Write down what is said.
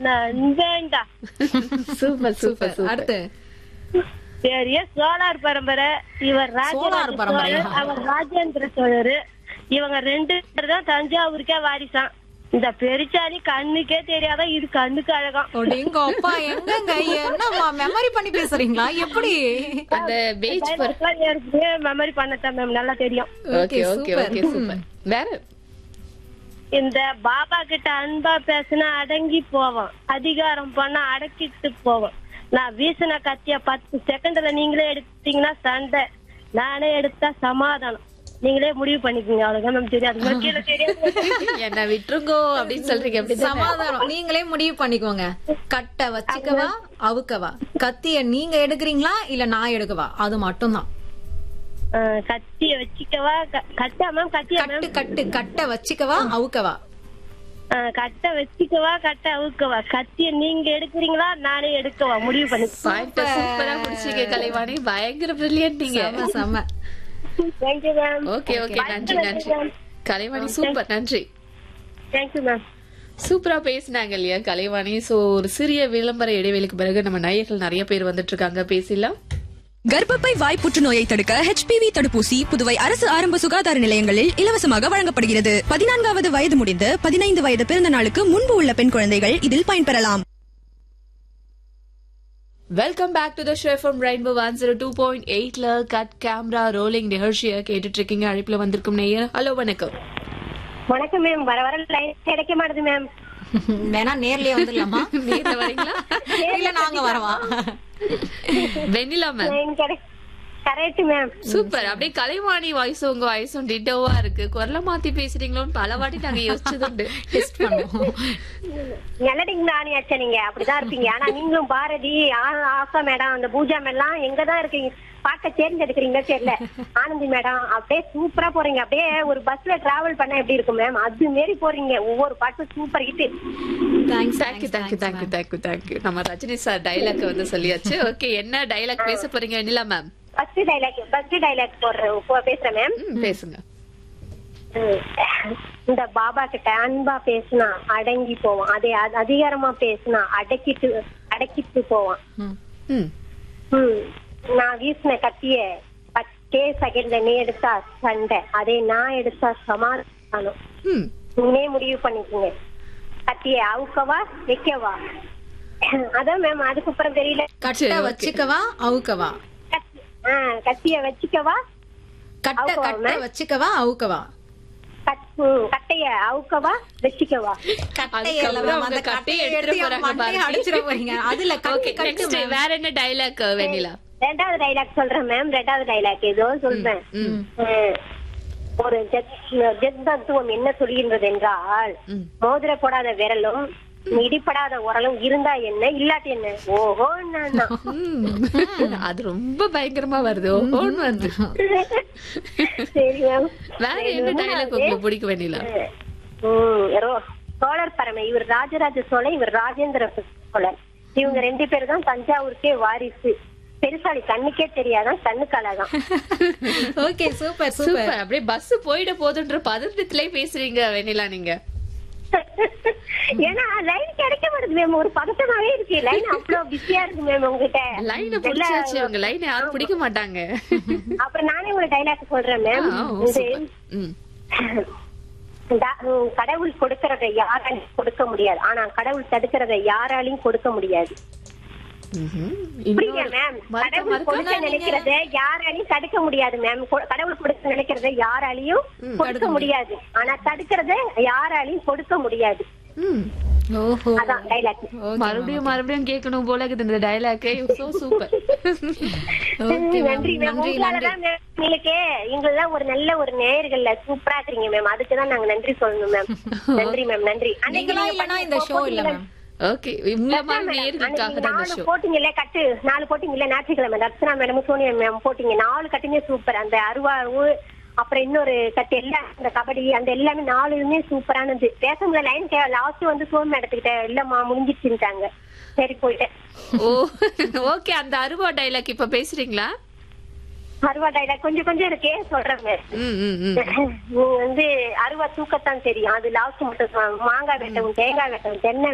நண்பேண்டா super super super அடுத்து பெரிய சோழார் பரம்பரை இவர் ராஜராஜ சோழார் பரம்பரையா? சோழர் அவர் ராஜேந்திர சோழர் இவங்க ரெண்டு பேர் தான் தஞ்சாவூருக்கே வாரிசான் இந்த பெருச்சாலி கண்ணுக்கே தெரியாத இது கண்ணுக்கு அழகாம் எங்க அப்பா எங்கங்க என்னம்மா மெமரி பண்ணி பேசுறீங்களா எப்படி அந்த பேஜ் பர் மெமரி பண்ணத்தான் மேம் நல்லா தெரியும் okay Okay, okay super. Okay super வேற இந்த பாபா கிட்ட அன்பா பேசினா அடங்கி போவோம் அதிகாரம் பண்ணா அடக்கிட்டு போவோம் நான் வீசின கத்திய பத்து செகண்ட்ல நீங்களே எடுத்தீங்கன்னா சண்டை நானே எடுத்தா சமாதானம் நீங்களே முடிவு பண்ணிக்கோங்க அவ்வளவுதான் மேம் தெரியும் அது மாதிரி கீழே தெரியாது என்ன விட்டுருங்கோ அப்படின்னு சொல்றீங்க அப்படி சமாதானம் நீங்களே முடிவு பண்ணிக்கோங்க கட்டை வச்சுக்கவா அவுக்கவா கத்திய நீங்க எடுக்கிறீங்களா இல்ல நான் எடுக்கவா அது மட்டும்தான் அஹ், கத்திய வச்சுக்கவா க- கட்டா மேம் கத்தியா கட்டு மேம் கட்டு கட்டை வச்சுக்கவா அவுக்கவா அஹ், கட்டை வச்சுக்கவா கட்டை அவுக்கவா கத்திய நீங்க எடுக்கிறீங்களா நானே எடுக்கவா முடிவு பண்ணி பாயிண்ட் சூப்பரா முடிச்சீங்க கலைவாணி பயங்கர பிரில்லியன்ட் நீங்க செம செம தேங்க்யூ மேம் ஓகே ஓகே நன்றி நன்றி கலைவாணி சூப்பர் நன்றி தேங்க்யூ மேம் சூப்பரா பேசினாங்க இல்லையா கலைவாணி சோ ஒரு சிறிய விளம்பர இடைவெளிக்கு பிறகு நம்ம நேயர்கள் நிறைய பேர் வந்துட்டு இருக்காங்க பேசிடலாம் கர்ப்பப்பை வாய் புற்றுநோயை தடுக்க ஹெச்பிவி தடுப்பூசி புதுவை அரசு ஆரம்ப சுகாதார நிலையங்களில் இலவசமாக வழங்கப்படுகிறது பதினான்காவது வயது முடிந்து பதினைந்து வயது பிறந்த நாளுக்கு முன்பு உள்ள பெண் குழந்தைகள் இதில் பயன்பெறலாம் welcome back to the show from Rainbow one zero two point எயிட்ல கட் கேமரா ரோலிங் நிகழ்ச்சியை கேட்டுட்டு இருக்கீங்க அழைப்புல வந்திருக்கும் நேயர் ஹலோ வணக்கம் வணக்கம் மேம் வர வர லைன் கிடைக்க மாட்டுது மேம் வேணா நேர்லயே வந்துடலாமா நேர்ல வரீங்களா இல்ல நாங்க வரவா வெண்ணிலா மேம் லைன் கிடை கரெக்ட் மேம் சூப்பர் அப்படியே கலைவாணி வாய்ஸும் உங்க வாய்ஸும் டிட்டோவா இருக்கு குரலை மாத்தி பேசுறீங்களோன்னு பல வாட்டி நாங்க யோசிச்சதுண்டு டெஸ்ட் பண்ணுவோம் நல்லடிங்க ஆணியாச்சா நீங்க அப்படிதான் இருப்பீங்க ஆனா நீங்களும் பாரதி ஆ- ஆசா மேடம் அந்த பூஜா மேடம் எங்கதான் இருக்கீங்க பார்க்க தேர்ந்தெடுக்கிறீங்க தெரியல ஆனந்தி மேடம் அப்படியே சூப்பரா போறீங்க அப்படியே ஒரு பஸ்ல டிராவல் பண்ண எப்படி இருக்கும் மேம் அது மாரி போறீங்க ஒவ்வொரு பாட்டும் super hit thanks thank you thank you thank you thank you thank you நம்ம ரஜினி சார் டைலாக் வந்து சொல்லியாச்சு ஓகே என்ன டைலாக் பேச போறீங்க Vennila ma'am first dialogue first dialogue போடுறேன் போ- பேசுறேன் மேம் ம், பேசுங்க இந்த பாபா கிட்ட அன்பா பேசினா அடங்கி போவான் அதே அ- அதிகாரமா பேசினா அடக்கிட்டு அடக்கிட்டு போவான் ம். ம் ம். நான் வீசின கத்திய பத்தே செகண்ட்ல நீ எடுத்தா சண்டை அதே நான் எடுத்தா சமாதானம் ம் நீங்களே முடிவு பண்ணிக்கோங்க கத்திய அவுக்கவா வைக்கவா அதான் மேம் அதுக்கப்புறம் தெரியல கட்டை okay. வச்சுக்கவா அவுக்கவா கத்தி ஆ, கத்திய வச்சுக்கவா கட்டை அவுக்கவா, கட்டை ma'am? வச்சுக்கவா அவுக்கவா கத்- ம், கட்டைய அவுக்கவா வச்சுக்கவா கட்டையை இல்ல அதுக்கப்புறம் ma'am, அந்த அவங்க கட்டையை கட்டையை எடுத்துட்டு எடுத்து என் போறாங்க மண்டையை பாருங்க. அடிச்சிட போறீங்க அதுல ஓகே கட்டு கட்டு நெக்ஸ்ட் ma'am. வேற என்ன டைலாக் வெண்ணிலா ரெண்டாவது டைலாக் சொல்றேன் மேம் ரெண்டாவது டைலாக் ஏதோ சொல்றேன் ம் ம். ஒரு ஜத்- ஜத்தத்துவம் என்ன சொல்கின்றது என்றால் ம். மோதிர போடாத விரலும் இடிப்படாத உரலும் இருந்தா என்ன இல்லாட்டி என்ன ஓஹோ நான் ம். அது ரொம்ப பயங்கரமா வருது ஓன்னு வருது சரி மேம் வேற என்ன டைலாக் உங்களுக்கு பிடிக்கும் வெண்ணிலா ம், ரோ- சோழர் பரமை இவர் ராஜராஜ சோழன் இவர் ராஜேந்திர சோழன் இவங்க ரெண்டு பேரும் தான் தஞ்சாவூருக்கே வாரிசு பெருசாலி கண்ணுக்கே தெரியாதான் கண்ணுக்கு அழகாம் ஓகே சூப்பர் சூப்பர் சூப்பர் அப்படியே பஸ் போயிட போதுன்ற பதட்டத்திலே பேசுறீங்க வெண்ணிலா நீங்க ஏன்னா லைன் கிடைக்க மாட்டேது மேம் ஒரு பதட்டமாவே இருக்கு லைன் அவ்வளவு பிஸியா இருக்கு மேம் உங்ககிட்ட லைனை பிடிச்சாச்சு உங்க லைனை யாரும் பிடிக்க மாட்டாங்க அப்புறம் நானே ஒரு டைலாக் சொல்றேன் மேம் ஆ, ஓ, இது சூப்பர். ம். த- உம், கடவுள் கொடுக்கறத யாராலையும் கொடுக்க முடியாது ஆனா கடவுள் தடுக்கிறத யாராலையும் கொடுக்க முடியாது ம்ஹும். புரியுதா இன்னொரு- மேம் மறுக்க கடவுள் மறுக்க கொடுக்க நினைக்கிறத யாராலையும் தடுக்க முடியாது மேம் கொ- கடவுள் கொடுக்க நினைக்கிறத யாராலையும் கொடுக்க முடியாது ஆனா தடுக்கிறத யாராலையும் கொடுக்க முடியாது ம். ஓஹோ அதான் டைலாக் மறுபடியும் மறுபடியும் கேட்கணும் போல இருக்குது இந்த டைலாக் சோ சூப்பர் ஓகே நன்றி மேம் நன்றி நன்றி உங்களாலதான் மேம் எங்களுக்கு எங்களெல்லாம் ஒரு நல்ல ஒரு நேயர்கள்ல சூப்பரா இருக்கிறீங்க மேம் அதுக்கு தான் நாங்க நன்றி சொல்லணும் மேம் நன்றி மேம் நன்றி அன்னைக்கு நீங்களா நீங்க இல்லனா பண்ண இந்த ஷோ இல்ல போட்டீங்கல்ல- மேம் ஓகே உங்களை மாதிரி அதான் madam, நேர்களுக்காக அன்னைக்கு தான் இந்த நாலு ஷோ போட்டீங்கல்ல கட்டு நாலு போட்டீங்கல்ல ஞாயிற்றுக்கிழமை ரத்னா மேடம் சோனியா மேம் போட்டீங்க நாலு கட்டுமே சூப்பர் அந்த அருவாவு அப்புறம் இன்னொரு கட்டு எல்லாம் அந்த கபடி அந்த எல்லாமே நாலுமே சூப்பரானது பேச முடியல லைன் லாஸ்ட் வந்து சோன் மேடத்துக்கிட்ட இல்லம்மா முடிஞ்சிச்சுட்டாங்க சரி போயிட்டேன் ஓ ஓகே அந்த அருவா டைலாக் இப்ப பேசுறீங்களா அருவா டைலாக் கொஞ்சம் கொஞ்சம் இருக்கே சொல்றேன் மேம் ம் ம் ம் நீங்க வந்து அருவா தூக்கத்தான் தெரியும் அது லாஸ்ட் மட்டும் மாங்காய் வெட்டவும் தேங்காய் வெட்டவும் தென்னை